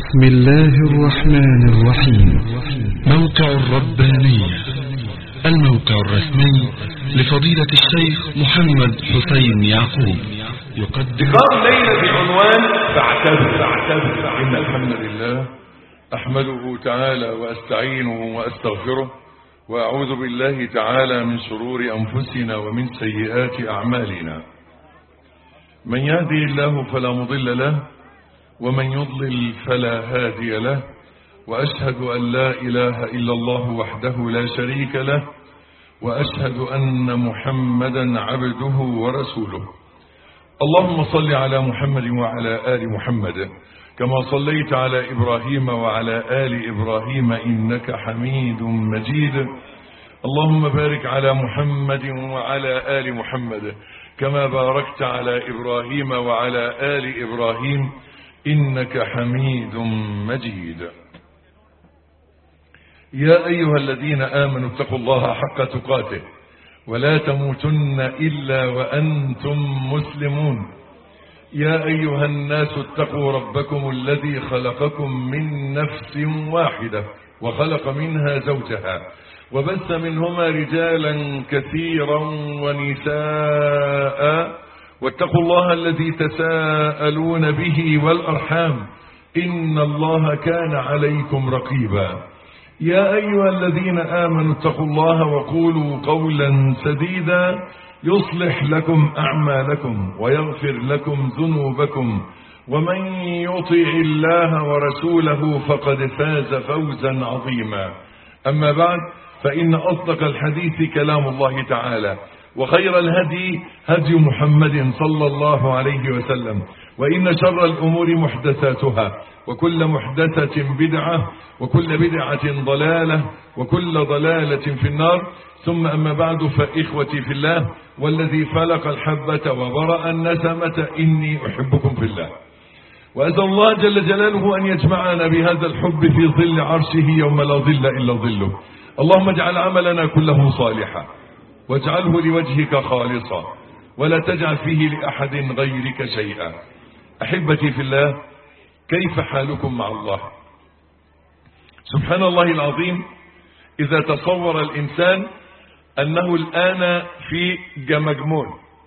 بسم الله الرحمن الرحيم موقع الربانية الموقع الرسمي لفضيلة الشيخ محمد حسين يعقوب يقدم لقاء الليلة بعنوان فاعتبر فاعتبر إن الحمد لله أحمده تعالى وأستعينه وأستغفره وأعوذ بالله تعالى من شرور أنفسنا ومن سيئات أعمالنا من يهدي الله فلا مضل له ومن يضلل فلا هادي له وأشهد أن لا إله إلا الله وحده لا شريك له وأشهد أن محمدا عبده ورسوله اللهم صل على محمد وعلى آل محمد كما صليت على إبراهيم وعلى آل إبراهيم إنك حميد مجيد اللهم بارك على محمد وعلى آل محمد كما باركت على إبراهيم وعلى آل إبراهيم إنك حميد مجيد يا أيها الذين آمنوا اتقوا الله حق تقاته ولا تموتن إلا وأنتم مسلمون يا أيها الناس اتقوا ربكم الذي خلقكم من نفس واحدة وخلق منها زوجها وبث منهما رجالا كثيرا ونساء واتقوا الله الذي تساءلون به والأرحام إن الله كان عليكم رقيبا يا أيها الذين آمنوا اتقوا الله وقولوا قولا سديدا يصلح لكم أعمالكم ويغفر لكم ذنوبكم ومن يطع الله ورسوله فقد فاز فوزا عظيما أما بعد فإن أصدق الحديث كلام الله تعالى وخير الهدي هدي محمد صلى الله عليه وسلم وإن شر الأمور محدثاتها وكل محدثة بدعة وكل بدعة ضلالة وكل ضلالة في النار ثم أما بعد فإخوتي في الله والذي فلق الحبة وبرأ النسمة إني أحبكم في الله وأسأل الله جل جلاله أن يجمعنا بهذا الحب في ظل عرشه يوم لا ظل إلا ظله اللهم اجعل عملنا كله صالحا واجعله لوجهك خالصا ولا تجعل فيه لأحد غيرك شيئا أحبتي في الله كيف حالكم مع الله سبحان الله العظيم إذا تصور الإنسان أنه الآن في جمجمون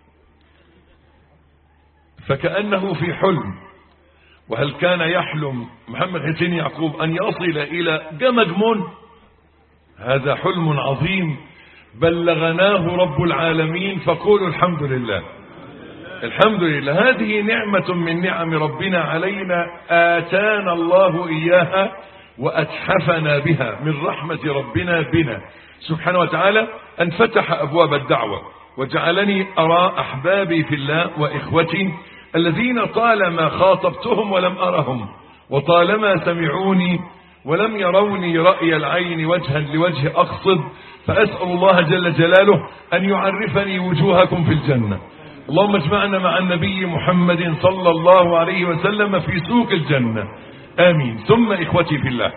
فكأنه في حلم وهل كان يحلم محمد حسين يعقوب أن يصل إلى جمجمون هذا حلم عظيم بلغناه رب العالمين فقولوا الحمد لله الحمد لله هذه نعمة من نعم ربنا علينا آتانا الله إياها وأتحفنا بها من رحمة ربنا بنا سبحانه وتعالى أن فتح أبواب الدعوة وجعلني أرى أحبابي في الله وإخوتي الذين طالما خاطبتهم ولم أرهم وطالما سمعوني ولم يروني رأي العين وجها لوجه أقصد فأسأل الله جل جلاله أن يعرفني وجوهكم في الجنة اللهم اجمعنا مع النبي محمد صلى الله عليه وسلم في سوق الجنة آمين ثم إخوتي في الله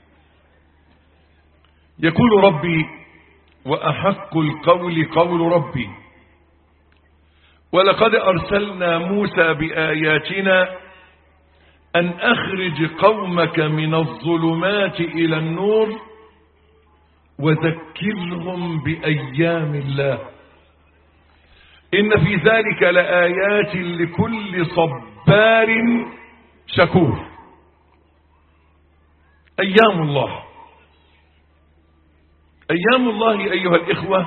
يقول ربي وأحق القول قول ربي ولقد أرسلنا موسى بآياتنا أن أخرج قومك من الظلمات إلى النور وذكرهم بأيام الله إن في ذلك لآيات لكل صبار شكور أيام الله أيام الله أيها الإخوة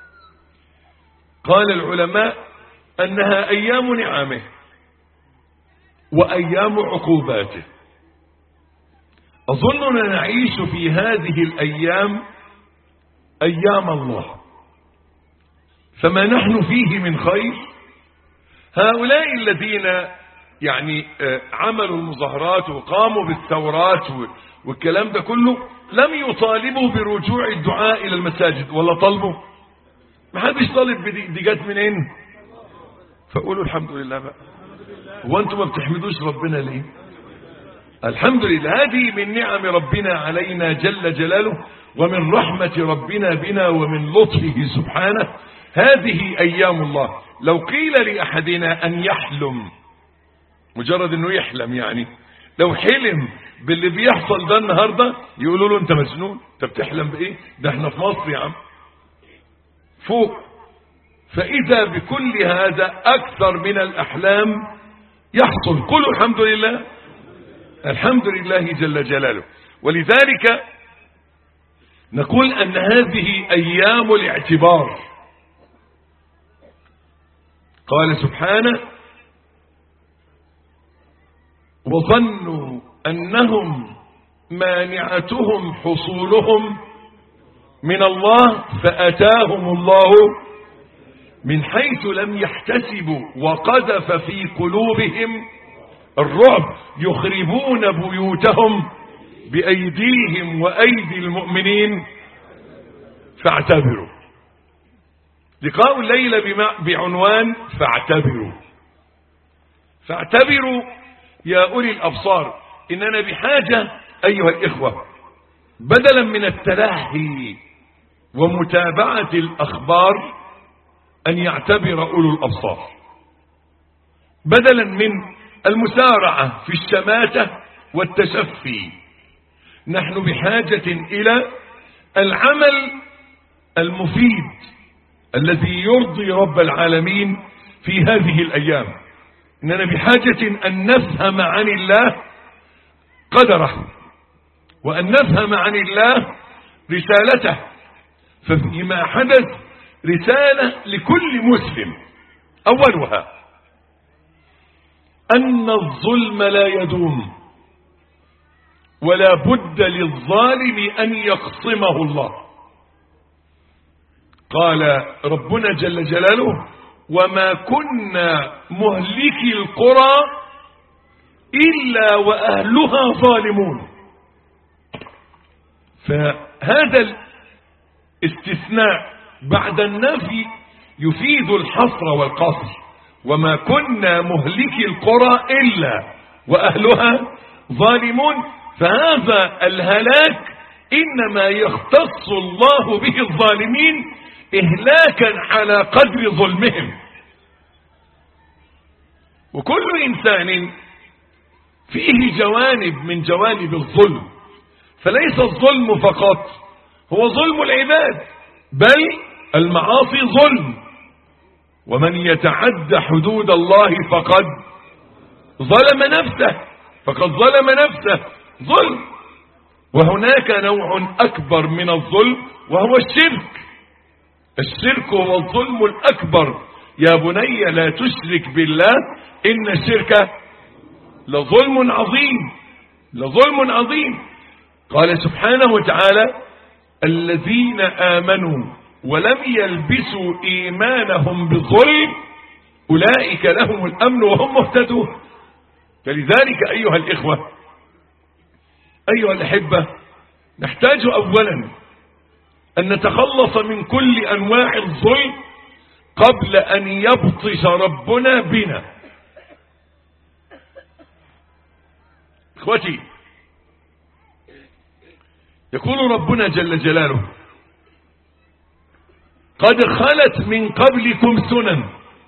قال العلماء أنها أيام نعمه وأيام عقوباته أظننا نعيش في هذه الأيام أيام الله فما نحن فيه من خير هؤلاء الذين يعني عملوا المظاهرات وقاموا بالثورات والكلام ده كله لم يطالبوا برجوع الدعاء إلى المساجد ولا طلبوا ما حدش طالب بدي دي جت منين فقولوا الحمد لله بقى هو انتم ما بتحمدوش ربنا ليه الحمد لله هذه من نعم ربنا علينا جل جلاله ومن رحمة ربنا بنا ومن لطفه سبحانه هذه أيام الله لو قيل لأحدنا أن يحلم مجرد أنه يحلم يعني لو حلم باللي بيحصل ده النهاردة يقولوا له انت مجنون انت بتحلم بايه ده احنا في مصر يا عم فوق فاذا بكل هذا اكثر من الاحلام يحصل قلوا الحمد لله الحمد لله جل جلاله ولذلك نقول ان هذه ايام الاعتبار قال سبحانه وظنوا أنهم مانعتهم حصولهم من الله فأتاهم الله من حيث لم يحتسبوا وقذف في قلوبهم الرعب يخربون بيوتهم بأيديهم وأيدي المؤمنين فاعتبروا لقاء الليلة بعنوان فاعتبروا فاعتبروا يا أولي الأبصار إننا بحاجة أيها الإخوة بدلا من التلهي ومتابعة الأخبار أن يعتبر أولو الأبصار بدلا من المسارعة في الشماتة والتشفي نحن بحاجة إلى العمل المفيد الذي يرضي رب العالمين في هذه الأيام إننا بحاجة أن نفهم عن الله قدره وأن نفهم عن الله رسالته ففيما حدث رسالة لكل مسلم أولها أن الظلم لا يدوم ولا بد للظالم أن يقصمه الله قال ربنا جل جلاله وما كنا مهلكي القرى إلا وأهلها ظالمون فهذا الاستثناء بعد النفي يفيد الحصر والقصر وما كنا مهلكي القرى إلا وأهلها ظالمون فهذا الهلاك إنما يختص الله به الظالمين إهلاكا على قدر ظلمهم وكل إنسان فيه جوانب من جوانب الظلم فليس الظلم فقط هو ظلم العباد بل المعاصي ظلم ومن يتعد حدود الله فقد ظلم نفسه فقد ظلم نفسه ظلم وهناك نوع أكبر من الظلم وهو الشرك الشرك هو الظلم الأكبر يا بني لا تشرك بالله إن الشرك لظلم عظيم لظلم عظيم قال سبحانه وتعالى الذين آمنوا ولم يلبسوا إيمانهم بظلم أولئك لهم الأمن وهم مهتدون فلذلك أيها الإخوة أيها الأحبة نحتاج أولا أن نتخلص من كل أنواع الظلم قبل أن يبطش ربنا بنا اخوتي يقول ربنا جل جلاله قد خلت من قبلكم سنن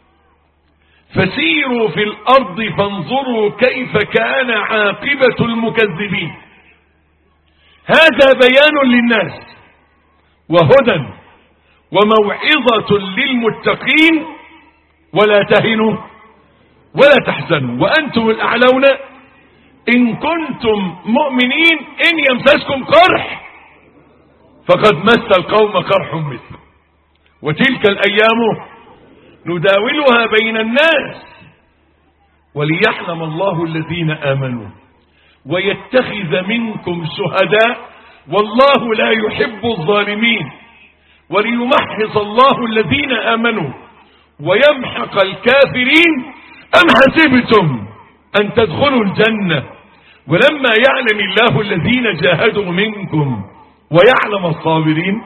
فسيروا في الأرض فانظروا كيف كان عاقبة المكذبين هذا بيان للناس وهدى وموعظة للمتقين ولا تهنوا ولا تحزنوا وأنتم الأعلون إن كنتم مؤمنين إن يمسسكم قرح فقد مس القوم قرح مثله وتلك الأيام نداولها بين الناس وليعلم الله الذين آمنوا ويتخذ منكم شهداء والله لا يحب الظالمين وليمحص الله الذين آمنوا ويمحق الكافرين أم حسبتم أن تدخلوا الجنة ولما يعلم الله الذين جاهدوا منكم ويعلم الصابرين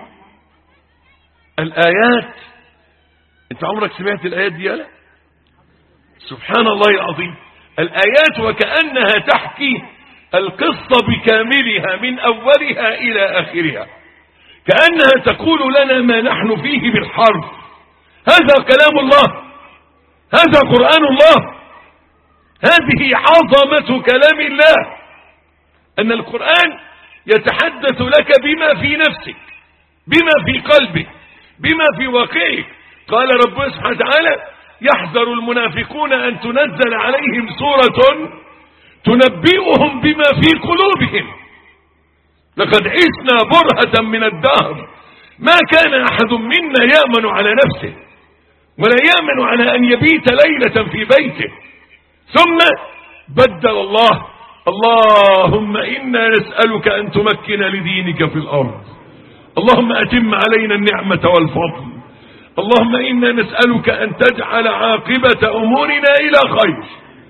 الآيات انت عمرك سمعت الآيات دي يالا سبحان الله العظيم الآيات وكأنها تحكي القصة بكاملها من أولها إلى آخرها كأنها تقول لنا ما نحن فيه بالحرف هذا كلام الله هذا قرآن الله هذه عظمة كلام الله أن القرآن يتحدث لك بما في نفسك بما في قلبك بما في واقعك قال ربنا سبحانه وتعالى يحذر المنافقون أن تنزل عليهم سورة تنبئهم بما في قلوبهم لقد عشنا برهة من الدهر ما كان أحد منا يأمن على نفسه ولا يأمن على أن يبيت ليلة في بيته ثم بدل الله اللهم إنا نسألك أن تمكن لدينك في الأرض اللهم أتم علينا النعمة والفضل اللهم إنا نسألك أن تجعل عاقبة أمورنا إلى خير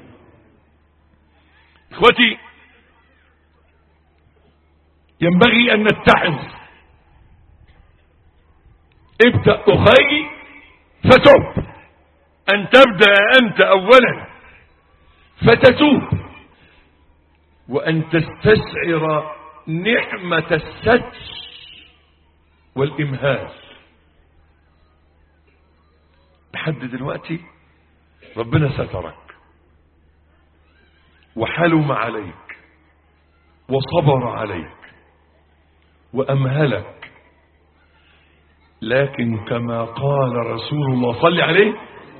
إخوتي ينبغي أن نتعظ ابدأ أخي فتب أن تبدأ أنت أولا فتتوب وأن تستشعر نعمة الستر والإمهال لحد دلوقتي ربنا سترك وحلم عليك وصبر عليك وأمهلك لكن كما قال رسول الله صل عليه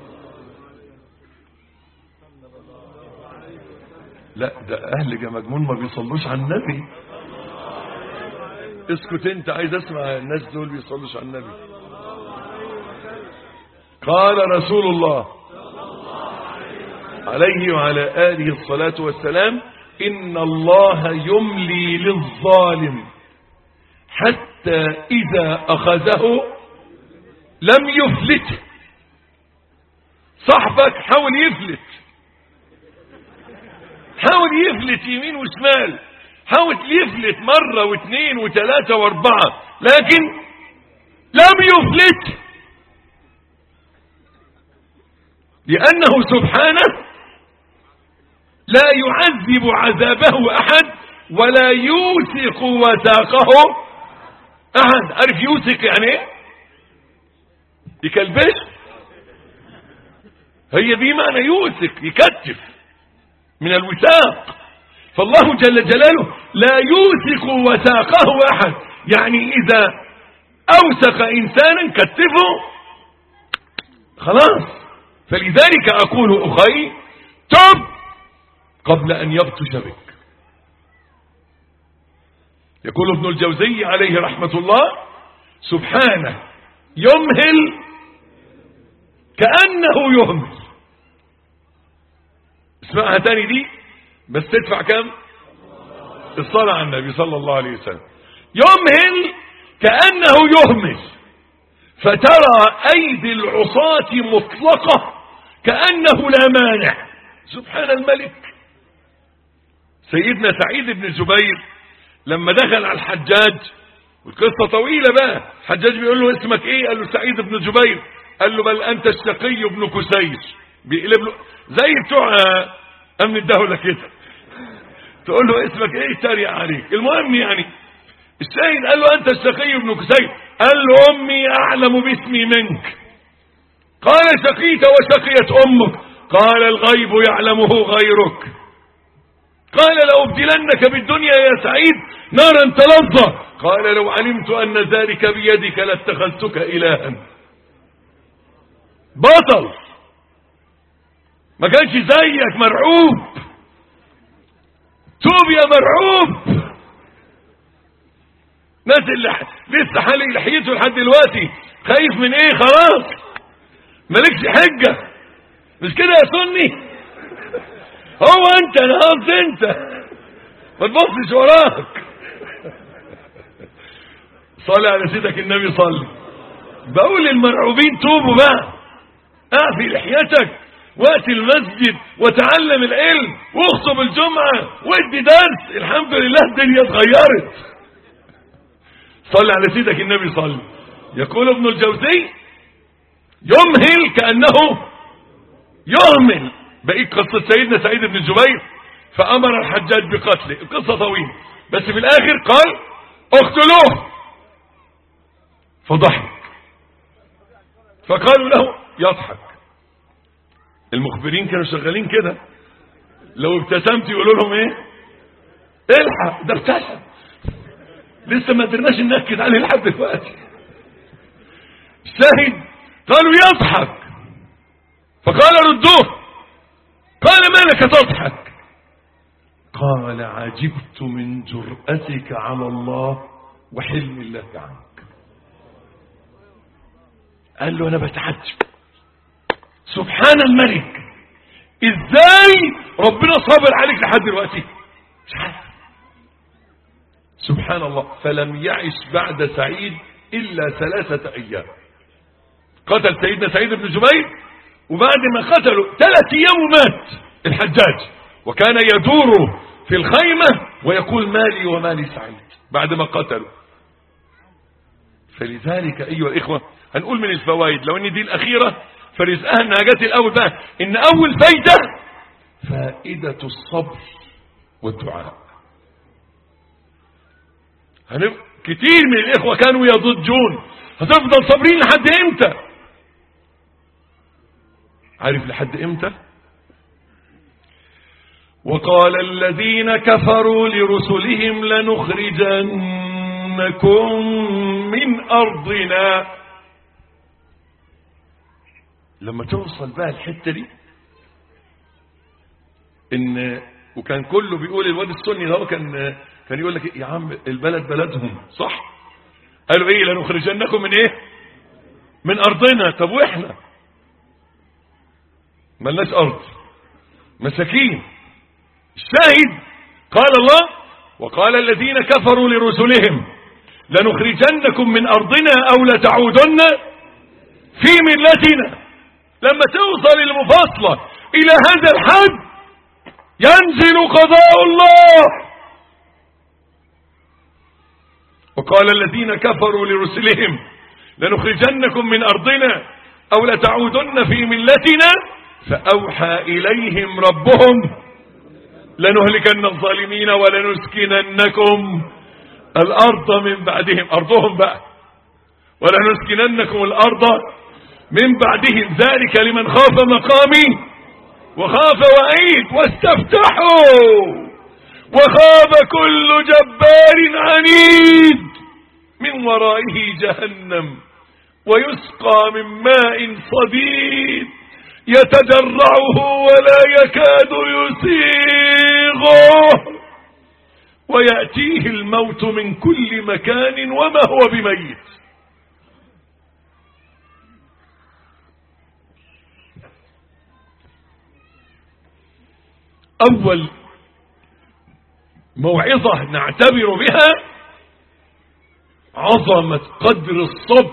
لا ده أهل جمجمون ما بيصلوش على النبي اسكت انت عايز اسمع الناس دول بيصلوش على النبي قال رسول الله عليه وعلى آله الصلاة والسلام إن الله يملي للظالم حتى إذا أخذه لم يفلته صاحبك حاول يفلت حاول يفلت يمين وشمال حاول يفلت مرة واثنين وثلاثة واربعة لكن لم يفلت لأنه سبحانه لا يعذب عذابه أحد ولا يوثق وثاقه أحد عارف يوثق يعني ايه يكلبش هي دي معنى يوثق يكتف من الوثاق فالله جل جلاله لا يوثق وثاقه أحد يعني إذا أوثق إنسانا كتفه خلاص فلذلك أقول أخي تب قبل أن يبطش بك يقول ابن الجوزي عليه رحمة الله سبحانه يمهل كأنه يهمل اسمعها تاني دي بس تدفع كم الصلاة على النبي صلى الله عليه وسلم يمهل كأنه يهمل فترى أيدي العصاة مطلقة كأنه لا مانع سبحان الملك سيدنا سعيد بن الزبير لما دخل على الحجاج والقصة طويلة بقى الحجاج بيقول له اسمك ايه قال له سعيد بن جبير قال له بل انت الشقي بن كسير بيقلب له زي بتوع امن الدولة كده تقول له اسمك ايه يتريق عليك المهم يعني السيد قال له انت الشقي بن كسير قال له امي اعلم باسمي منك قال شقيت وشقيت امك قال الغيب يعلمه غيرك قال لأبدلنك بالدنيا يا سعيد نارا تلظى قال لو علمت أن ذلك بيدك لاتخذتك إلها بطل ما كانش زيك مرعوب توب يا مرعوب ناس اللي لسه حالي لحيته لحد دلوقتي خايف من ايه خلاص مالكش حجة مش كده يا سني هو انت انا قصد انت ما تبصش وراك صلي على سيدك النبي صلي بقول للمرعوبين توبوا بقى اعفي لحيتك وقت المسجد وتعلم العلم واخطب الجمعة وادي درس الحمد لله الدنيا اتغيرت صلي على سيدك النبي صلي يقول ابن الجوزي يمهل كأنه يهمل بقيت قصة سيدنا سعيد بن جبير فأمر الحجاج بقتله القصة طويلة بس في الآخر قال اقتلوه فضحك فقالوا له يضحك المخبرين كانوا شغالين كده لو ابتسمت يقولوا لهم ايه الحق ده ابتسم لسه ما قدرناش ننكد عليه لحد دلوقتي شاهد قالوا يضحك فقال ردوه قال ما لك تضحك قال عجبت من جرأتك على الله وحلم الله عنك قال له انا بتعجب سبحان الملك ازاي ربنا صابر عليك لحد دلوقتي مش عارف سبحان الله فلم يعش بعد سعيد الا ثلاثة ايام قتل سيدنا سعيد بن جبير وبعد ما قتله ثلاث ايام ومات الحجاج وكان يدور في الخيمة ويقول مالي ومالي سعيد بعد ما قتله فلذلك ايها الاخوة هنقول من الفوائد لو ان دي الاخيرة فرزقها انها جت الاول بقى ان اول فايدة فائدة الصبر والدعاء هنب... كتير من الاخوة كانوا يضجون هتفضل صابرين لحد امتى عارف لحد امتى وقال الذين كفروا لرسلهم لنخرجنكم من ارضنا لما توصل بقى الحتة دي ان وكان كله بيقول الواد السني ده كان كان يقول لك يا عم البلد بلدهم صح قالوا ايه لنخرجنكم من ايه من ارضنا طب واحنا ملناش ارض مساكين الشاهد قال الله وقال الذين كفروا لرسلهم لنخرجنكم من ارضنا او لتعودن في ملتنا لما توصل المفاصلة الى هذا الحد ينزل قضاء الله وقال الذين كفروا لرسلهم لنخرجنكم من أرضنا أو لتعودن في ملتنا فأوحى إليهم ربهم لنهلكن الظالمين ولنسكننكم الأرض من بعدهم أرضهم بقى ولنسكننكم الأرض من بعدهم ذلك لمن خاف مقامي وخاف وعيد واستفتحوا وخاب كل جبار عنيد من ورائه جهنم ويسقى من ماء صديد يتجرعه ولا يكاد يسيغه ويأتيه الموت من كل مكان وما هو بميت أول موعظة نعتبر بها عظمة قدر الصبر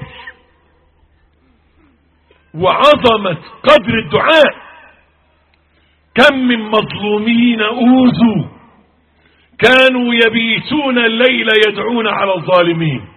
وعظمة قدر الدعاء كم من مظلومين أوذوا كانوا يبيتون الليل يدعون على الظالمين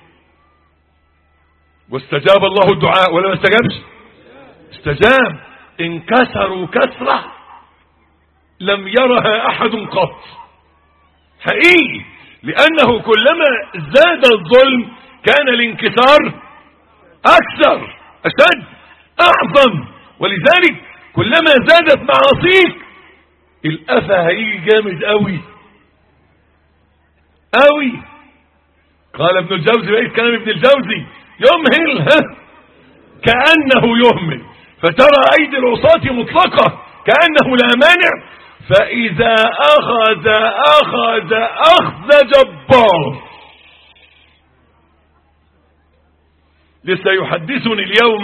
واستجاب الله الدعاء ولا ما استجابش استجاب انكسروا كسرة لم يرها أحد قط حقيقي لأنه كلما زاد الظلم كان الانكسار أكثر أشد أعظم ولذلك كلما زادت معاصيك الأفة هيجي جامد قوي قوي قال ابن الجوزي بقيت كلام ابن الجوزي يمهل ها كأنه يهمل فترى أيدي العصاة مطلقة كأنه لا مانع فإذا أخذ أخذ أخذ جبار لسه يحدثني اليوم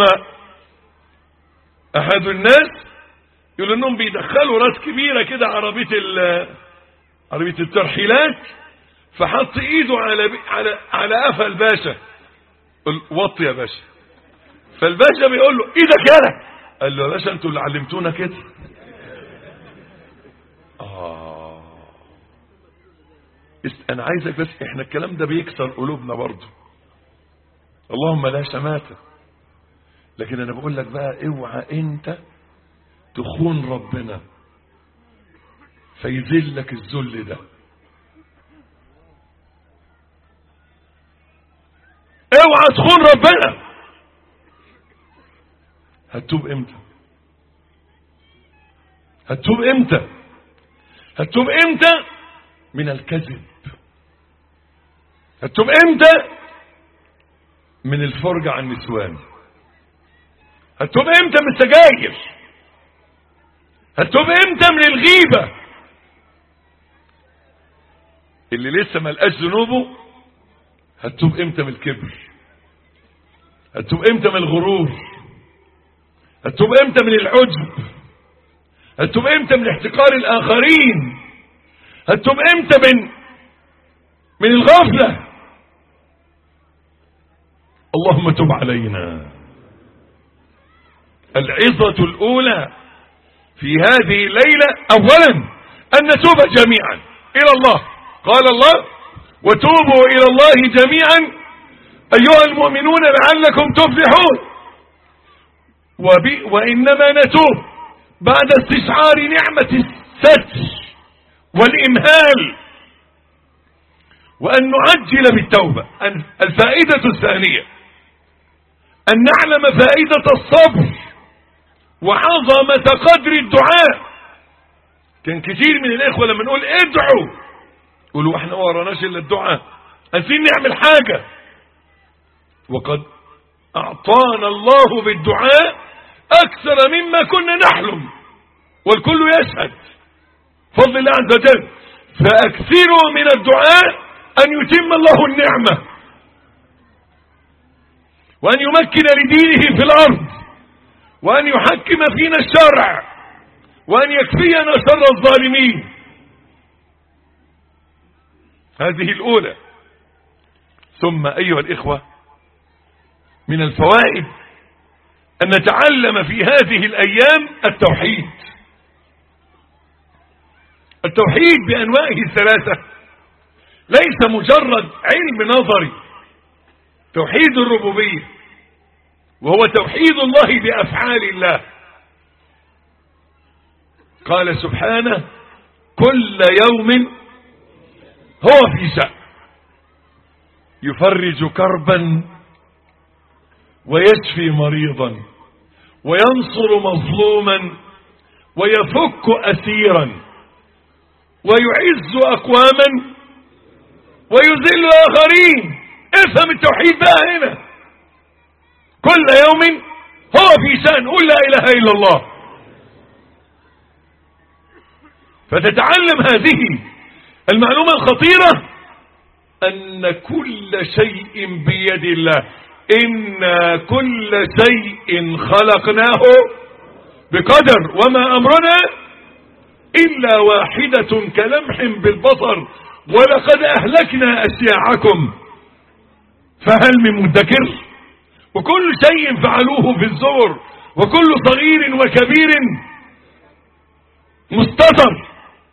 أحد الناس يقول انهم بيدخلوا راس كبيرة كده عربية عربية الترحيلات فحط ايده على على على قفا الباشا وطي يا باشا فالباشا بيقول له ايدك يالا قال له يا باشا انتوا اللي علمتونا كده آه. انا عايزك بس احنا الكلام ده بيكسر قلوبنا برضه اللهم لا شماتة لكن انا بقول لك بقى اوعى انت تخون ربنا فيذلك الذل ده اوعى تخون ربنا هتتوب امتى هتتوب امتى هتتوب امتى من الكذب هتتوب امتى من الفرجة عن النسوان هتتوب امتى من السجاير هتتوب امتى من الغيبة اللي لسه ما لقاش ذنوبه هتتوب امتى من الكبر هتتوب امتى من الغرور هتتوب امتى من العجب هتتوب امتى من احتقار الاخرين هتتوب امتى من من الغفلة اللهم تب علينا العظة الاولى في هذه الليلة اولا ان نتوب جميعا الى الله قال الله وتوبوا الى الله جميعا ايها المؤمنون لعلكم تفلحون وبي وانما نتوب بعد استشعار نعمة الستر والامهال وان نعجل بالتوبة الفائدة الثانية ان نعلم فائدة الصبر وعظمة قدر الدعاء كان كتير من الاخوة لما نقول ادعوا يقولوا احنا ما وراناش الا الدعاء عايزين نعمل حاجة وقد اعطانا الله بالدعاء اكثر مما كنا نحلم والكل يشهد فضل الله عز وجل فاكثروا من الدعاء ان يتم الله النعمة وان يمكن لدينه في الارض وان يحكم فينا الشرع وان يكفينا شر الظالمين هذه الاولى ثم ايها الاخوة من الفوائد ان نتعلم في هذه الايام التوحيد التوحيد بانواعه الثلاثة ليس مجرد علم نظري توحيد الربوبية وهو توحيد الله بافعال الله قال سبحانه كل يوم هو في شأن يفرج كربا ويشفي مريضا وينصر مظلوما ويفك أسيرا ويعز أقواما ويذل آخرين افهم التوحيد بقى هنا كل يوم هو في شأن قل لا إله إلا الله فتتعلم هذه المعلومة الخطيرة أن كل شيء بيد الله إن كل شيء خلقناه بقدر وما أمرنا إلا واحدة كلمح بالبصر ولقد أهلكنا أشياعكم فهل من مدكر وكل شيء فعلوه في الزور وكل صغير وكبير مستطر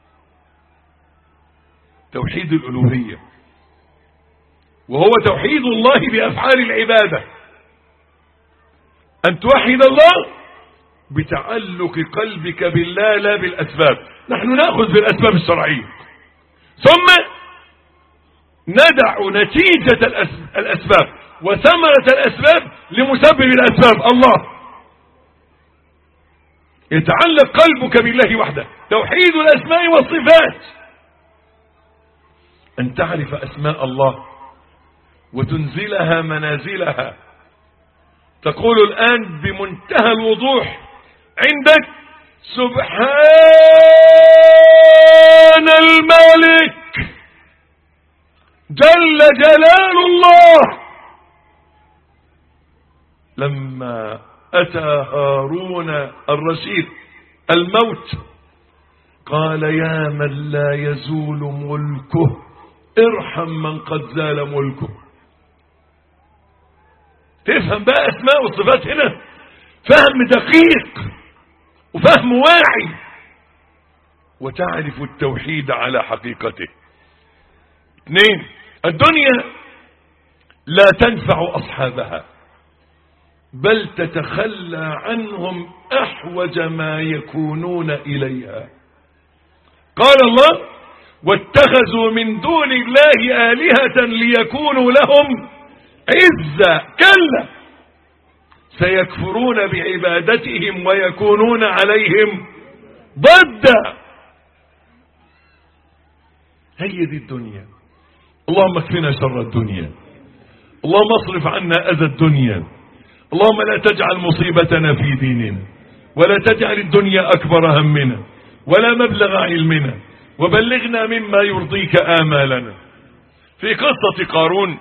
توحيد الألوهية وهو توحيد الله بأفعال العبادة أن توحد الله بتعلق قلبك بالله لا بالأسباب نحن نأخذ بالأسباب الشرعية ثم ندع نتيجة الأسباب وثمرة الأسباب لمسبب الأسباب الله يتعلق قلبك بالله وحده توحيد الأسماء والصفات أن تعرف أسماء الله وتنزلها منازلها تقول الآن بمنتهى الوضوح عندك سبحان الملك جل جلال الله لما أتى هارون الرشيد الموت قال يا من لا يزول ملكه ارحم من قد زال ملكه تفهم بقى اسماء والصفات هنا فهم دقيق وفهم واعي وتعرف التوحيد على حقيقته اثنين الدنيا لا تنفع اصحابها بل تتخلى عنهم احوج ما يكونون اليها قال الله واتخذوا من دون الله آلهة ليكونوا لهم عزة كلا سيكفرون بعبادتهم ويكونون عليهم ضدا هي دي الدنيا اللهم اكفنا شر الدنيا اللهم اصرف عنا أذى الدنيا اللهم لا تجعل مصيبتنا في ديننا ولا تجعل الدنيا أكبر همنا ولا مبلغ علمنا وبلغنا مما يرضيك آمالنا في قصة قارون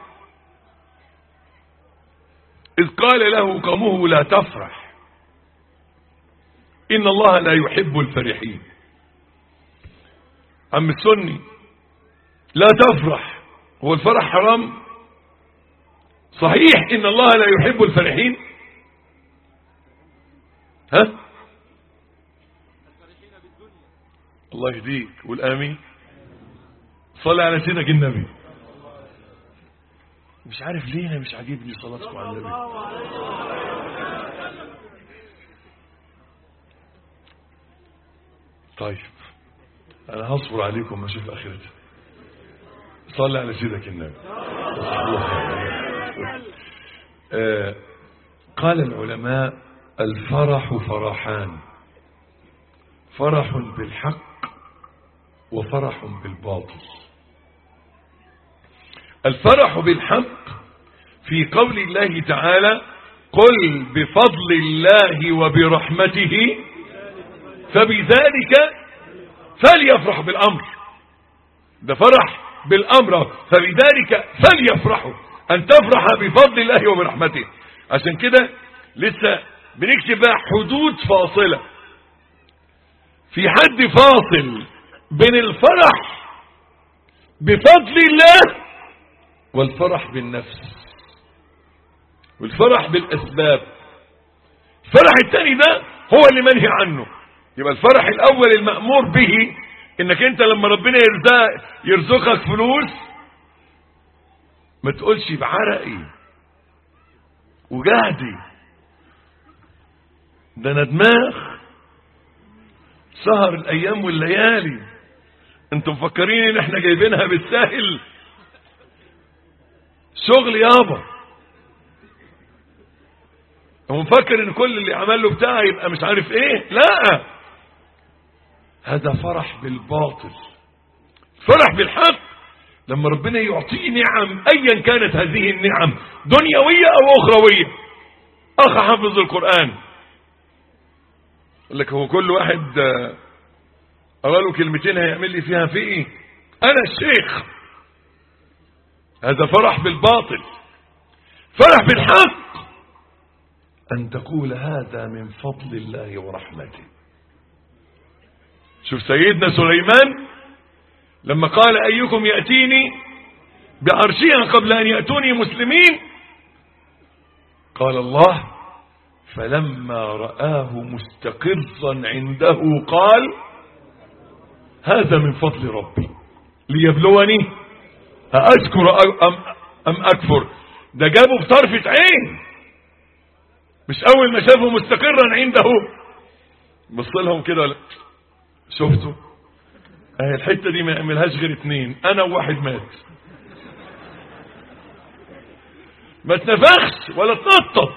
إذ قال له قومه لا تفرح إن الله لا يحب الفرحين عم السني لا تفرح هو الفرح حرام صحيح إن الله لا يحب الفرحين ها الله يهديك والآمين صلى على سيدك النبي مش عارف ليه انا مش عاجبني صلاتكم على النبي طيب انا هصبر عليكم ما اشوف اخرتها صلى على سيدك النبي آه قال العلماء الفرح فرحان فرح بالحق وفرح بالباطل الفرح بالحق في قول الله تعالى قل بفضل الله وبرحمته فبذلك فليفرح بالأمر ده فرح بالأمر فبذلك فليفرحوا أن تفرح بفضل الله وبرحمته عشان كده لسه بنكتب بقى حدود فاصلة في حد فاصل بين الفرح بفضل الله والفرح بالنفس والفرح بالأسباب الفرح الثاني ده هو اللي منهي عنه يبقى الفرح الأول المأمور به انك انت لما ربنا يرزق يرزقك فلوس ما تقولش بعرقي وجهدي ده انا دماغ سهر الايام والليالي انتم مفكرين ان احنا جايبينها بالساهل شغل يابا هو مفكر ان كل اللي عمل له بتاع يبقى مش عارف ايه لا هذا فرح بالباطل فرح بالحق لما ربنا يعطيه نعم ايا كانت هذه النعم دنيوية او اخروية اخ حافظ القرآن يقول لك هو كل واحد قال كلمتين هيعمل لي فيها في ايه انا الشيخ هذا فرح بالباطل فرح بالحق ان تقول هذا من فضل الله ورحمته شوف سيدنا سليمان لما قال أيكم يأتيني بعرشها قبل أن يأتوني مسلمين قال الله فلما رآه مستقرا عنده قال هذا من فضل ربي ليبلوني أذكر أم, أم أكفر ده جابه بطرفة عين مش أول ما شافه مستقرا عنده بص لهم كده شفتوا اهي الحته دي ما يعملهاش غير اتنين انا وواحد مات ما تنفخش ولا تنطط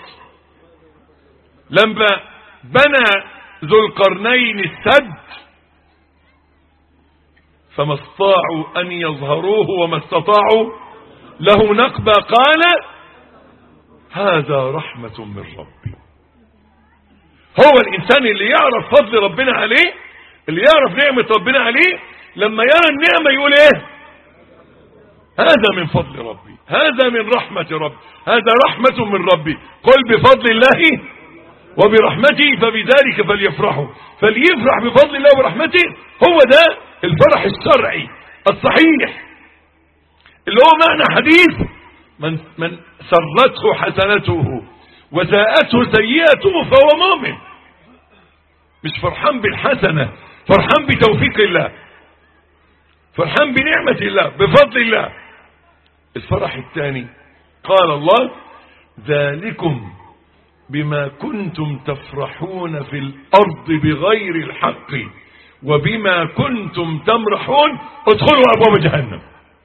لما بنى ذو القرنين السد فما استطاعوا ان يظهروه وما استطاعوا له نقبة قال هذا رحمة من ربي هو الانسان اللي يعرف فضل ربنا عليه اللي يعرف نعمة ربنا عليه لما يرى النعمة يقول ايه هذا من فضل ربي هذا من رحمة ربي هذا رحمة من ربي قل بفضل الله وبرحمته فبذلك فليفرحوا فليفرح بفضل الله وبرحمته هو ده الفرح الشرعي الصحيح اللي هو معنى حديث من, من سرته حسنته وساءته سيئته فهو مؤمن مش فرحان بالحسنة فرحان بتوفيق الله فرحان بنعمة الله بفضل الله الفرح الثاني قال الله ذلكم بما كنتم تفرحون في الأرض بغير الحق وبما كنتم تمرحون ادخلوا أبواب جهنم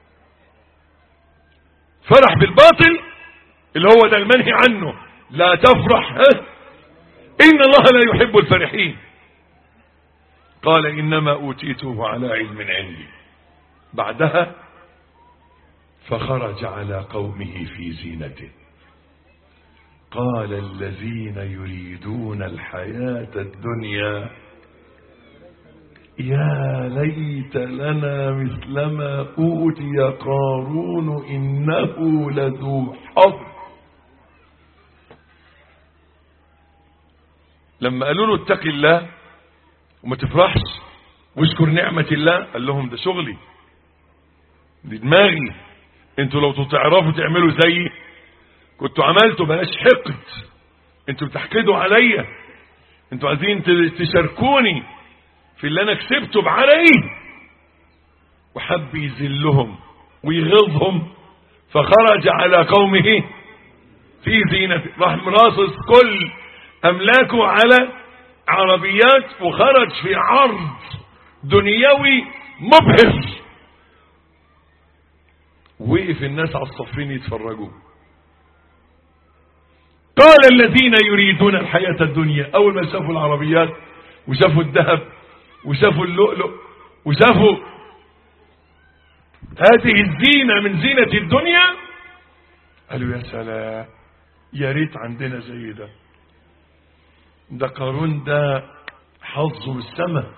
فرح بالباطل اللي هو ده المنهي عنه لا تفرح ها إن الله لا يحب الفرحين قال إنما أوتيته على علم عندي بعدها فخرج على قومه في زينته قال الذين يريدون الحياة الدنيا يا ليت لنا مثل ما أوتي قارون إنه لذو حظ لما قالوا له اتق الله وما تفرحش واشكر نعمة الله قال لهم ده شغلي دي دماغي انتوا لو تعرفوا تعملوا زيي كنتوا عملتوا بلاش حقد انتوا بتحقدوا عليا انتوا عايزين تشاركوني في اللي انا كسبته بعرقي وحب يذلهم ويغيظهم فخرج على قومه في زينة راح مراصص كل املاكه على عربيات وخرج في عرض دنيوي مبهر وقف الناس على الصفين يتفرجوا قال الذين يريدون الحياة الدنيا أول ما شافوا العربيات وشافوا الذهب وشافوا اللؤلؤ وشافوا هذه الزينة من زينة الدنيا قالوا يا سلام يا ريت عندنا زي ده ده قارون ده حظه السماء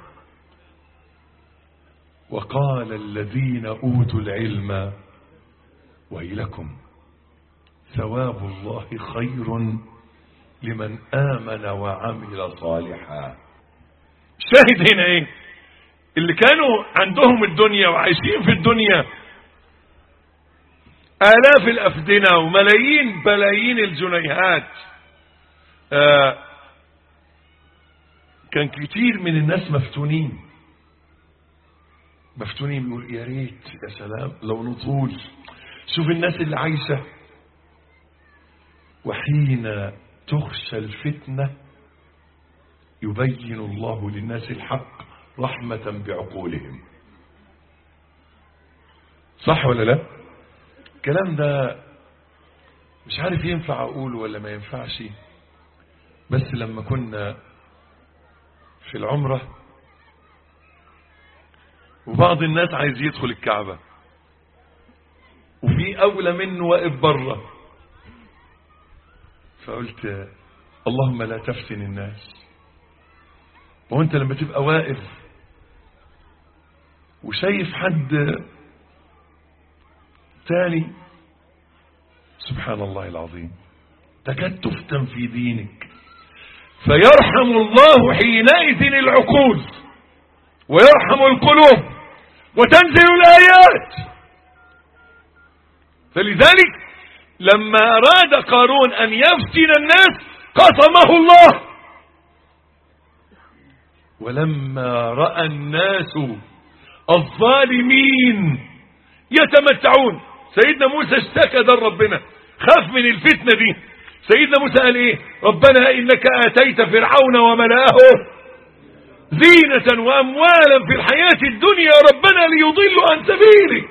وقال الذين أوتوا العلم ويلكم ثواب الله خير لمن آمن وعمل صالحا شاهد هنا ايه اللي كانوا عندهم الدنيا وعايشين في الدنيا آلاف الأفدنة وملايين بلايين الجنيهات آه كان كتير من الناس مفتونين مفتونين بيقول يا ريت يا سلام لو نطول شوف الناس اللي عايشة وحين تخشى الفتنة يبين الله للناس الحق رحمة بعقولهم صح ولا لا الكلام ده مش عارف ينفع اقوله ولا ما ينفعش بس لما كنا في العمرة وبعض الناس عايز يدخل الكعبة وفي أولى منه واقف بره فقلت اللهم لا تفتن الناس وانت لما تبقى واقف وشايف حد تاني سبحان الله العظيم تكاد تفتن في دينك فيرحم الله حينئذ العقول ويرحم القلوب وتنزل الآيات فلذلك لما أراد قارون أن يفتن الناس قصمه الله ولما رأى الناس الظالمين يتمتعون سيدنا موسى اشتكى ده ربنا خاف من الفتنة دي سيدنا موسى قال ايه ربنا انك اتيت فرعون وملأه زينة واموالا في الحياة الدنيا ربنا ليضلوا عن سبيلك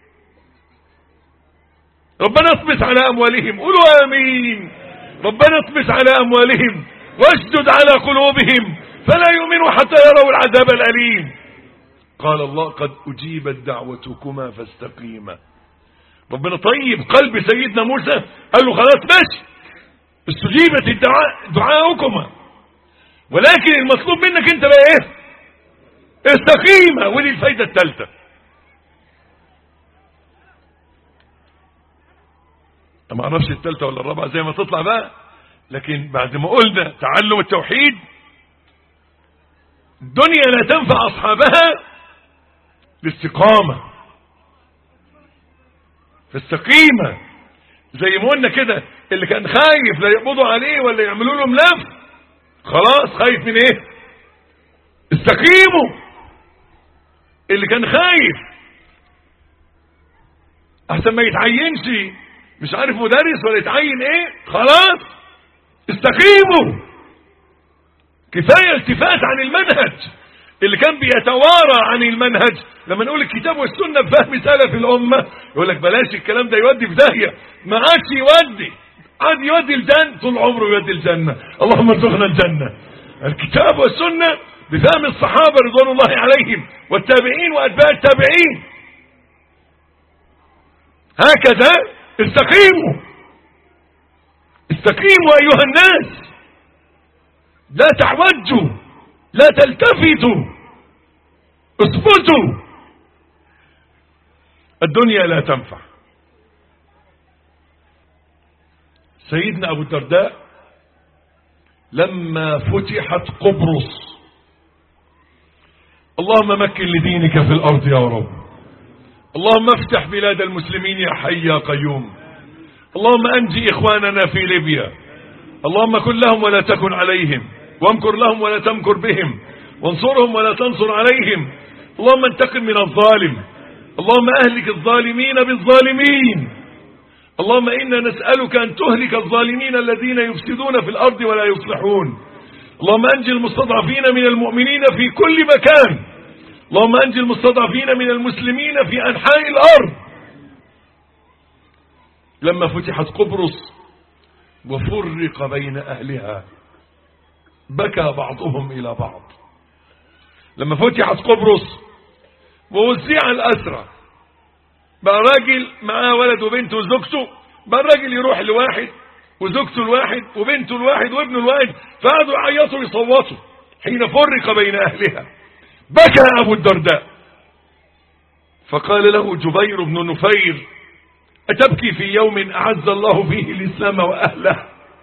ربنا اطمس على اموالهم قولوا امين ربنا اطمس على اموالهم واشدد على قلوبهم فلا يؤمنوا حتى يروا العذاب الاليم قال الله قد اجيبت دعوتكما فاستقيما ربنا طيب قلب سيدنا موسى قال له خلاص ماشي استجيبت الدعاء دعاؤكما ولكن المطلوب منك انت بقى ايه استقيمة ودي الفايدة الثالثة ما اعرفش الثالثة ولا الرابعة زي ما تطلع بقى لكن بعد ما قلنا تعلم التوحيد الدنيا لا تنفع اصحابها الاستقامة فاستقيمة زي ما قلنا كده اللي كان خايف لا يقبضوا عليه ولا يعملوا له ملف خلاص خايف من ايه استقيموا اللي كان خايف احسن ما يتعينش مش عارف مدرس ولا يتعين ايه خلاص استقيموا كفاية التفات عن المنهج اللي كان بيتوارى عن المنهج لما نقول الكتاب والسنة بفهم سلف الأمة يقول لك بلاش الكلام ده يودي في داهية ما عادش يودي عاد يودي الجنة طول عمره يودي الجنة اللهم ارزقنا الجنة الكتاب والسنة بفهم الصحابة رضوان الله عليهم والتابعين وأتباع التابعين هكذا استقيموا استقيموا أيها الناس لا تعوجوا لا تلتفتوا اثبتوا الدنيا لا تنفع سيدنا أبو الدرداء لما فتحت قبرص اللهم مكن لدينك في الأرض يا رب اللهم افتح بلاد المسلمين يا حي يا قيوم اللهم أنجي إخواننا في ليبيا اللهم كن لهم ولا تكن عليهم وامكر لهم ولا تمكر بهم وانصرهم ولا تنصر عليهم اللهم انتقم من الظالم اللهم أهلك الظالمين بالظالمين اللهم إنا نسألك أن تهلك الظالمين الذين يفسدون في الأرض ولا يصلحون اللهم أنجي المستضعفين من المؤمنين في كل مكان اللهم أنجي المستضعفين من المسلمين في أنحاء الأرض لما فتحت قبرص وفرق بين أهلها بكى بعضهم إلى بعض لما فتحت قبرص ووزع الأسرى بقى راجل معاه ولد وبنت وزوجته بقى الراجل يروح لواحد وزوجته الواحد وبنته الواحد وابنه الواحد فقعدوا يعيطوا ويصوتوا حين فرق بين أهلها بكى أبو الدرداء فقال له جبير بن نفير أتبكي في يوم أعز الله فيه الإسلام وأهله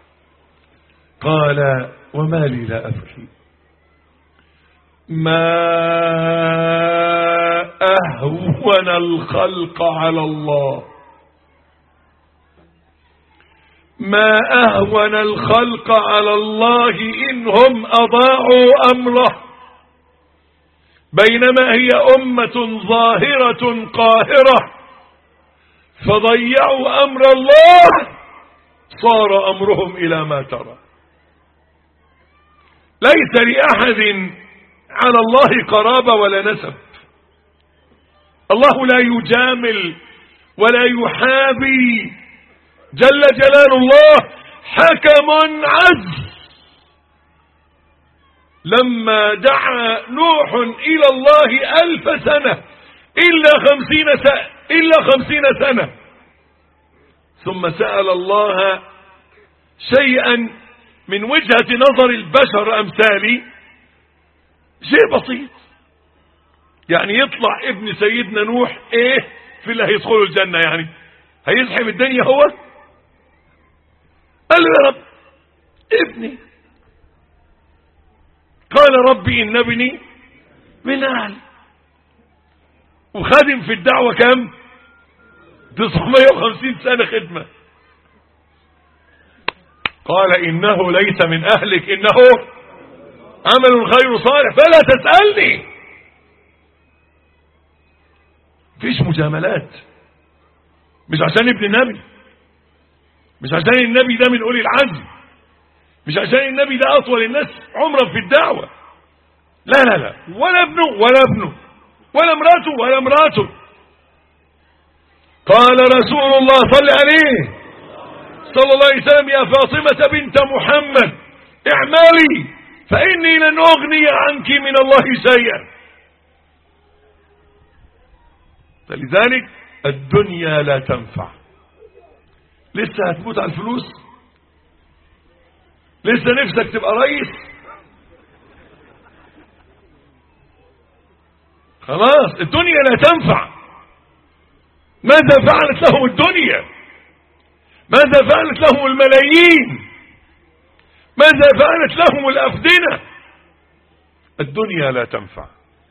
قال وما لي لا أبكي ما أهون الخلق على الله ما أهون الخلق على الله إنهم أضاعوا أمره بينما هي أمة ظاهرة قاهرة فضيعوا أمر الله صار أمرهم إلى ما ترى ليس لأحد على الله قرابة ولا نسب الله لا يجامل ولا يحابي جل جلال الله حكم عز لما دعا نوح إلى الله ألف سنة إلا خمسين سنة إلا خمسين سنة ثم سأل الله شيئا من وجهة نظر البشر أمثالي شيء بسيط يعني يطلع ابن سيدنا نوح ايه في اللي هيدخلوا الجنة يعني هيزحم الدنيا هو قال له يا رب ابني قال ربي إن ابني من أهل وخادم في الدعوة كم 950 سنة خدمة قال إنه ليس من أهلك إنه عمل غير صالح فلا تسألني فيش مجاملات مش عشان ابن النبي مش عشان النبي ده من أولي العزم مش عشان النبي ده أطول الناس عمرا في الدعوة لا لا لا ولا ابنه ولا ابنه ولا امراته ولا امراته قال رسول الله صلى عليه صلى الله عليه وسلم يا فاطمة بنت محمد اعملي فإني لن أغني عنك من الله شيئا فلذلك الدنيا لا تنفع لسه هتموت على الفلوس لسه نفسك تبقى رئيس خلاص الدنيا لا تنفع ماذا فعلت لهم الدنيا ماذا فعلت لهم الملايين ماذا فعلت لهم الأفدنة الدنيا لا تنفع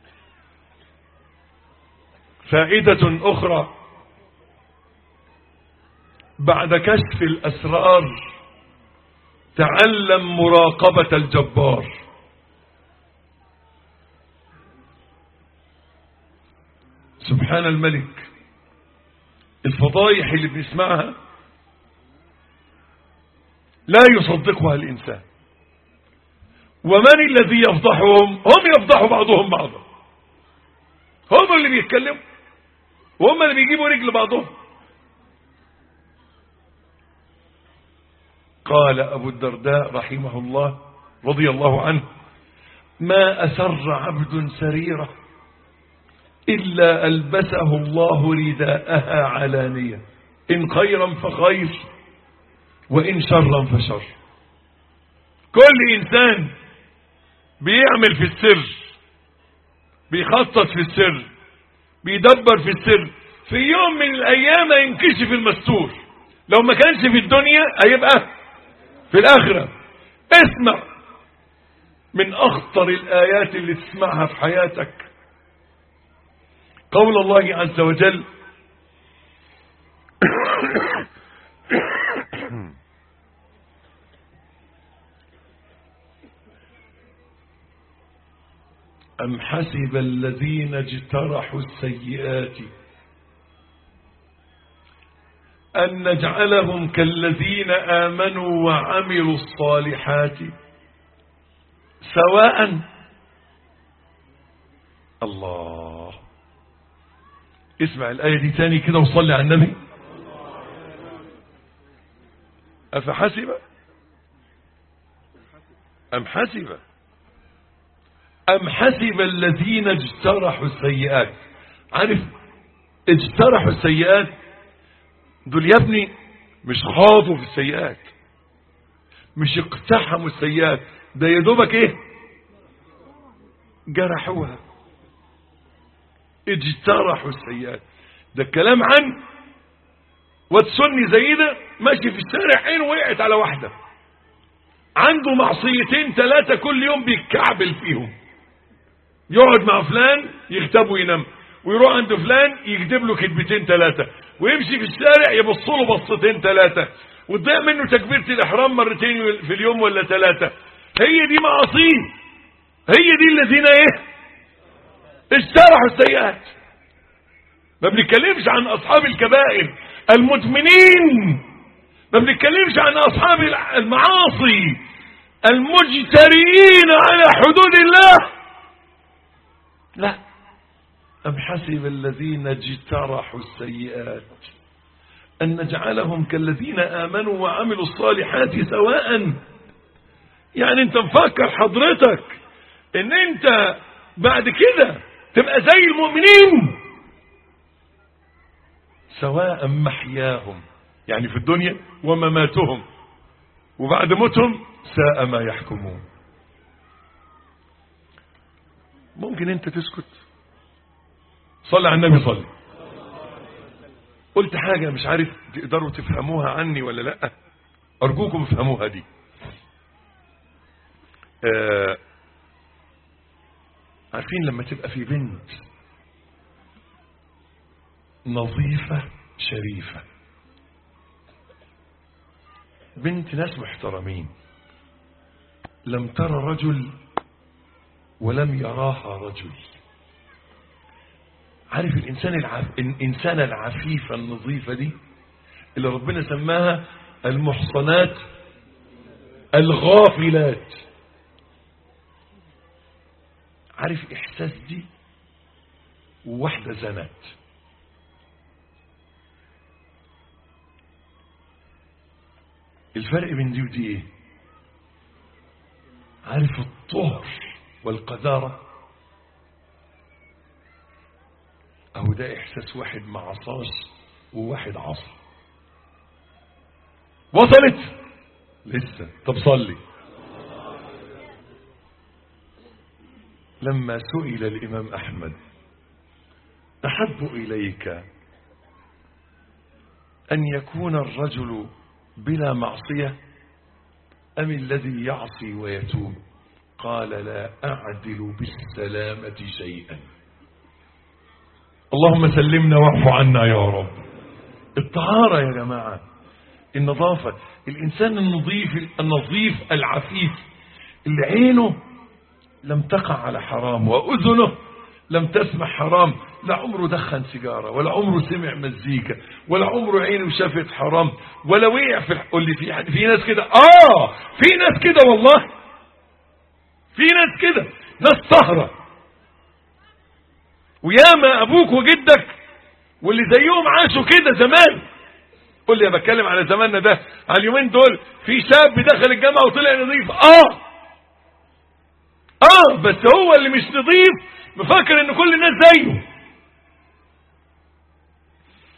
فائدة أخرى بعد كشف الأسرار تعلم مراقبة الجبار سبحان الملك الفضايح اللي بنسمعها لا يصدقها الإنسان ومن الذي يفضحهم هم يفضحوا بعضهم بعضا هم اللي بيتكلموا وهم اللي بيجيبوا رجل بعضهم قال أبو الدرداء رحمه الله رضي الله عنه ما أسر عبد سريرة إلا ألبسه الله رداءها علانية إن خيرا فخير وإن شرا فشر كل إنسان بيعمل في السر بيخطط في السر بيدبر في السر في يوم من الأيام ينكشف المستور لو ما كانش في الدنيا هيبقى في الآخرة اسمع من أخطر الآيات اللي تسمعها في حياتك قول الله عز وجل أم حسب الذين اجترحوا السيئات أن نجعلهم كالذين آمنوا وعملوا الصالحات سواء الله اسمع الآية دي تاني كده وصلي على النبي أفحسب أم حسب أم حسب الذين اجترحوا السيئات عارف اجترحوا السيئات دول يا ابني مش خاضوا في السيئات مش اقتحموا السيئات ده يا دوبك ايه جرحوها اجترحوا السيئات ده الكلام عن واد سني زي ده ماشي في الشارع عينه وقعت على واحده عنده معصيتين ثلاثه كل يوم بيتكعبل فيهم يقعد مع فلان يغتاب وينام ويروح عند فلان يكتب له كلمتين ثلاثه ويمشي في الشارع يبص له بصتين ثلاثه وتضيع منه تكبيره الاحرام مرتين في اليوم ولا ثلاثه هي دي معاصيه هي دي الذين ايه اجترحوا السيئات ما بنتكلمش عن اصحاب الكبائر المدمنين ما بنتكلمش عن اصحاب المعاصي المجترئين على حدود الله لا أم حسب الذين اجترحوا السيئات أن نجعلهم كالذين آمنوا وعملوا الصالحات سواء يعني انت مفكر حضرتك ان انت بعد كده تبقى زي المؤمنين سواء محياهم يعني في الدنيا ومماتهم وبعد موتهم ساء ما يحكمون ممكن انت تسكت صلي على النبي صلي قلت حاجة مش عارف تقدروا تفهموها عني ولا لا ارجوكم افهموها دي آه عارفين لما تبقى في بنت نظيفة شريفة بنت ناس محترمين لم ترى رجل ولم يراها رجل عارف الإنسان العف... الإنسانة العفيفة النظيفة دي اللي ربنا سماها المحصنات الغافلات عارف إحساس دي وواحدة زنت الفرق بين دي ودي ايه عارف الطهر والقذارة اهو ده احساس واحد ما عصاش وواحد عصى وصلت لسه طب صلي لما سئل الامام احمد احب اليك ان يكون الرجل بلا معصية أم الذي يعصي ويتوب قال لا أعدل بالسلامة شيئا اللهم سلمنا واعف عنا يا رب الطهارة يا جماعة النظافة الإنسان النظيف النظيف العفيف اللي عينه لم تقع على حرام وأذنه لم تسمع حرام لا عمره دخن سيجاره ولا عمره سمع مزيكا ولا عمره عينه شافت حرام ولا وقع في قول لي في في ناس كده اه في ناس كده والله في ناس كده ناس طهره وياما ابوك وجدك واللي زيهم عاشوا كده زمان قول لي انا بتكلم على زماننا ده على اليومين دول في شاب دخل الجامعه وطلع نظيف اه اه بس هو اللي مش نظيف مفكر ان كل الناس زيه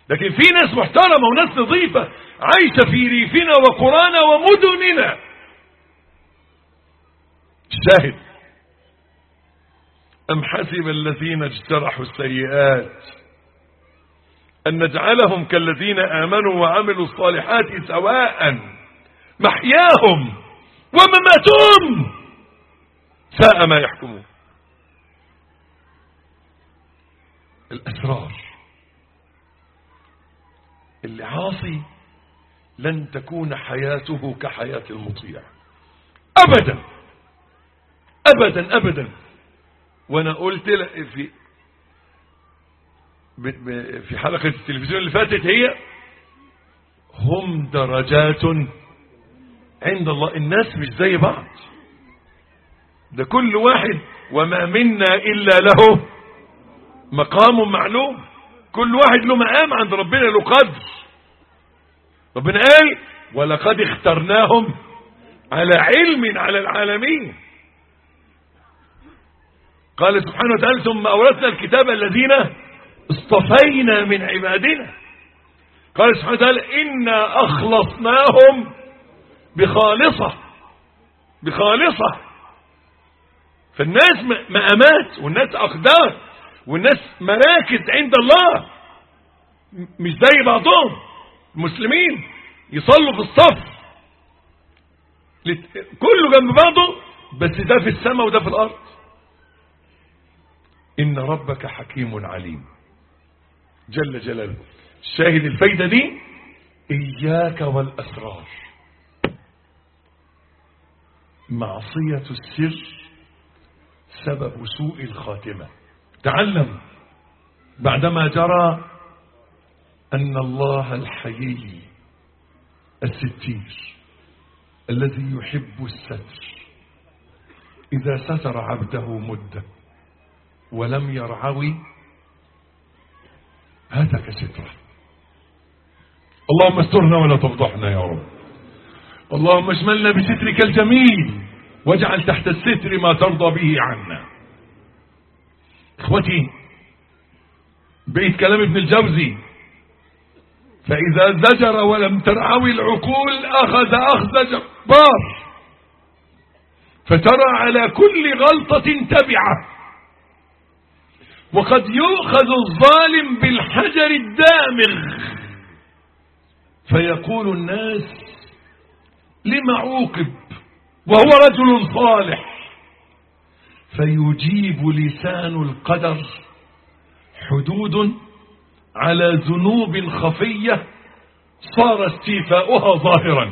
لكن في ناس محترمة وناس نظيفة عايشة في ريفنا وقرانا ومدننا الشاهد أم حسب الذين اجترحوا السيئات أن نجعلهم كالذين آمنوا وعملوا الصالحات سواء محياهم ومماتهم ساء ما يحكمون الأسرار اللي عاصي لن تكون حياته كحياة المطيع أبدا أبدا أبدا وأنا قلت في في حلقة التلفزيون اللي فاتت هي هم درجات عند الله الناس مش زي بعض ده كل واحد وما منا إلا له مقام معلوم كل واحد له مقام عند ربنا له قدر ربنا قال ولقد اخترناهم على علم على العالمين قال سبحانه وتعالى ثم أورثنا الكتاب الذين اصطفينا من عبادنا قال سبحانه وتعالى إنا أخلصناهم بخالصة بخالصة فالناس مقامات والناس أقدار والناس مراكز عند الله مش زي بعضهم المسلمين يصلوا في الصف كله جنب بعضه بس ده في السماء وده في الأرض إن ربك حكيم عليم جل جلاله الشاهد الفايدة دي إياك والأسرار معصية السر سبب سوء الخاتمة تعلم بعدما جرى أن الله الحيي الستير الذي يحب الستر إذا ستر عبده مدة ولم يرعوي هتك ستره اللهم استرنا ولا تفضحنا يا رب اللهم اشملنا بسترك الجميل واجعل تحت الستر ما ترضى به عنا اخوتي بقيت كلام ابن الجوزي فإذا زجر ولم ترعوي العقول أخذ أخذ جبار فترى على كل غلطة تبعة وقد يؤخذ الظالم بالحجر الدامغ فيقول الناس لما عوقب وهو رجل صالح فيجيب لسان القدر حدود على ذنوب خفية صار استيفاؤها ظاهرا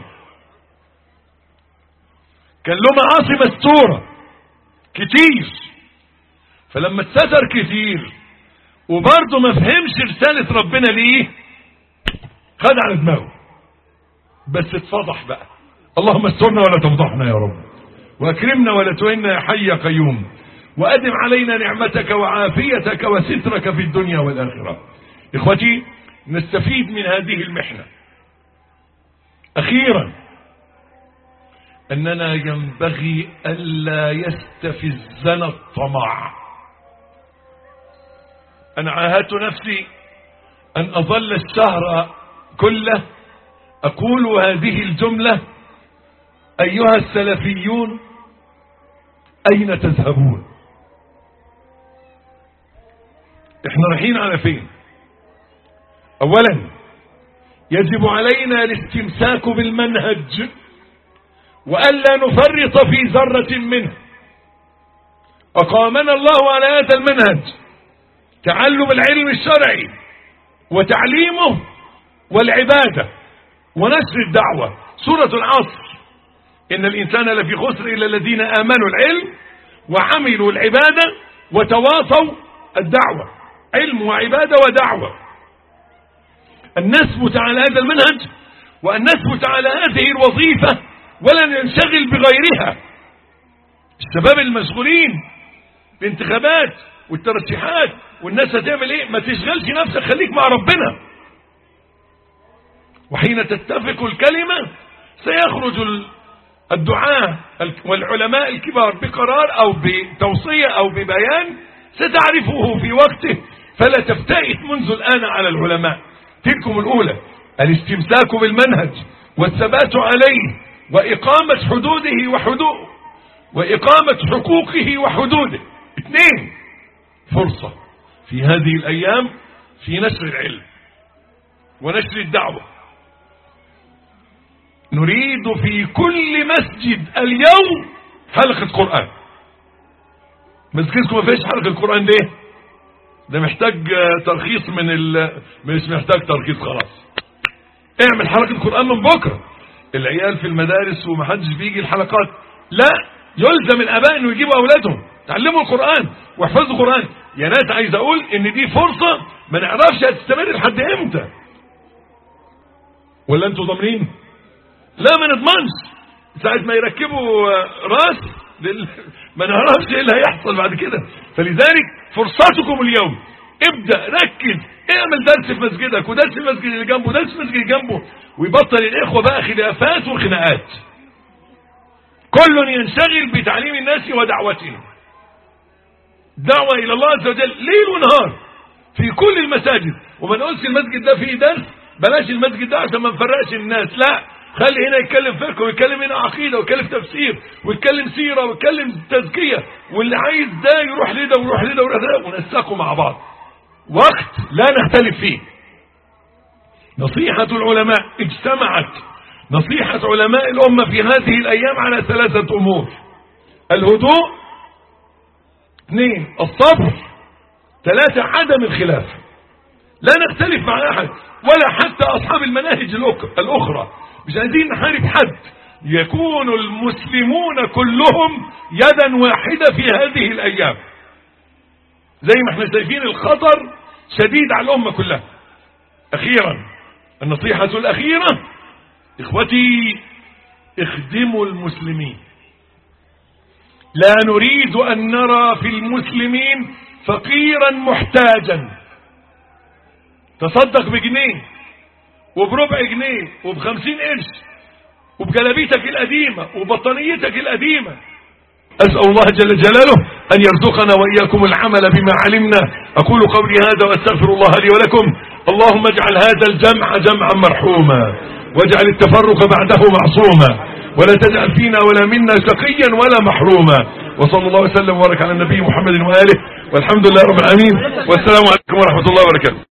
كان له معاصي مستورة كتير فلما اتستر كتير وبرضه ما فهمش رسالة ربنا ليه خد على دماغه بس اتفضح بقى اللهم استرنا ولا تفضحنا يا رب واكرمنا ولا تهنا يا حي يا قيوم وأدم علينا نعمتك وعافيتك وسترك في الدنيا والآخرة إخوتي نستفيد من هذه المحنة أخيرا أننا ينبغي ألا يستفزنا الطمع أنا عاهدت نفسي أن أظل الشهر كله أقول هذه الجملة أيها السلفيون أين تذهبون احنا رايحين على فين اولا يجب علينا الاستمساك بالمنهج والا نفرط في ذرة منه اقامنا الله على هذا المنهج تعلم العلم الشرعي وتعليمه والعبادة ونشر الدعوة سورة العصر إن الإنسان لفي خسر إلا الذين آمنوا العلم وعملوا العبادة وتواصوا الدعوة علم وعبادة ودعوة أن نثبت على هذا المنهج وأن نثبت على هذه الوظيفة ولا ننشغل بغيرها الشباب المشغولين بانتخابات والترشيحات والناس هتعمل ايه ما تشغلش نفسك خليك مع ربنا وحين تتفق الكلمة سيخرج الدعاة والعلماء الكبار بقرار او بتوصية او ببيان ستعرفه في وقته فلا تفتئت منذ الآن على العلماء تلكم الأولى الاستمساك بالمنهج والثبات عليه وإقامة حدوده وحدوده وإقامة حقوقه وحدوده اثنين فرصة في هذه الأيام في نشر العلم ونشر الدعوة نريد في كل مسجد اليوم حلقة قرآن مسجدكم ما فيش حلقة قرآن ليه ده محتاج ترخيص من ال... مش محتاج ترخيص خلاص اعمل حلقة قرآن من بكرة العيال في المدارس ومحدش بيجي الحلقات لا يلزم الاباء انه يجيبوا اولادهم تعلموا القرآن واحفظوا القرآن يا ناس عايز اقول ان دي فرصة ما نعرفش هتستمر لحد امتى ولا انتوا ضامنين لا ما نضمنش ساعة ما يركبوا راس لل... ما نعرفش ايه اللي هيحصل بعد كده فلذلك فرصتكم اليوم ابدأ ركز اعمل درس في مسجدك ودرس في المسجد اللي جنبه ودرس في المسجد اللي جنبه ويبطل الاخوة بقى خلافات وخناقات كل ينشغل بتعليم الناس ودعوتهم دعوة الى الله عز وجل ليل ونهار في كل المساجد وما نقولش المسجد ده فيه درس بلاش المسجد ده عشان ما نفرقش الناس لا خلي هنا يتكلم فقه ويتكلم هنا عقيدة ويتكلم تفسير ويتكلم سيرة ويتكلم تزكية واللي عايز ده يروح لده ويروح لده ويروح لده ونسقه مع بعض وقت لا نختلف فيه نصيحة العلماء اجتمعت نصيحة علماء الأمة في هذه الأيام على ثلاثة أمور الهدوء اثنين الصبر ثلاثة عدم الخلاف لا نختلف مع أحد ولا حتى أصحاب المناهج الأخرى مش عايزين نحارب حد يكون المسلمون كلهم يدا واحدة في هذه الأيام زي ما احنا شايفين الخطر شديد على الأمة كلها أخيرا النصيحة الأخيرة إخوتي اخدموا المسلمين لا نريد أن نرى في المسلمين فقيرا محتاجا تصدق بجنيه وبربع جنيه وبخمسين قرش وبجلابيتك القديمة وبطانيتك القديمة أسأل الله جل جلاله أن يرزقنا وإياكم العمل بما علمنا أقول قولي هذا وأستغفر الله لي ولكم اللهم اجعل هذا الجمع جمعا مرحوما واجعل التفرق بعده معصوما ولا تجعل فينا ولا منا شقيا ولا محروما وصلى الله وسلم وبارك على النبي محمد وآله والحمد لله رب العالمين والسلام عليكم ورحمة الله وبركاته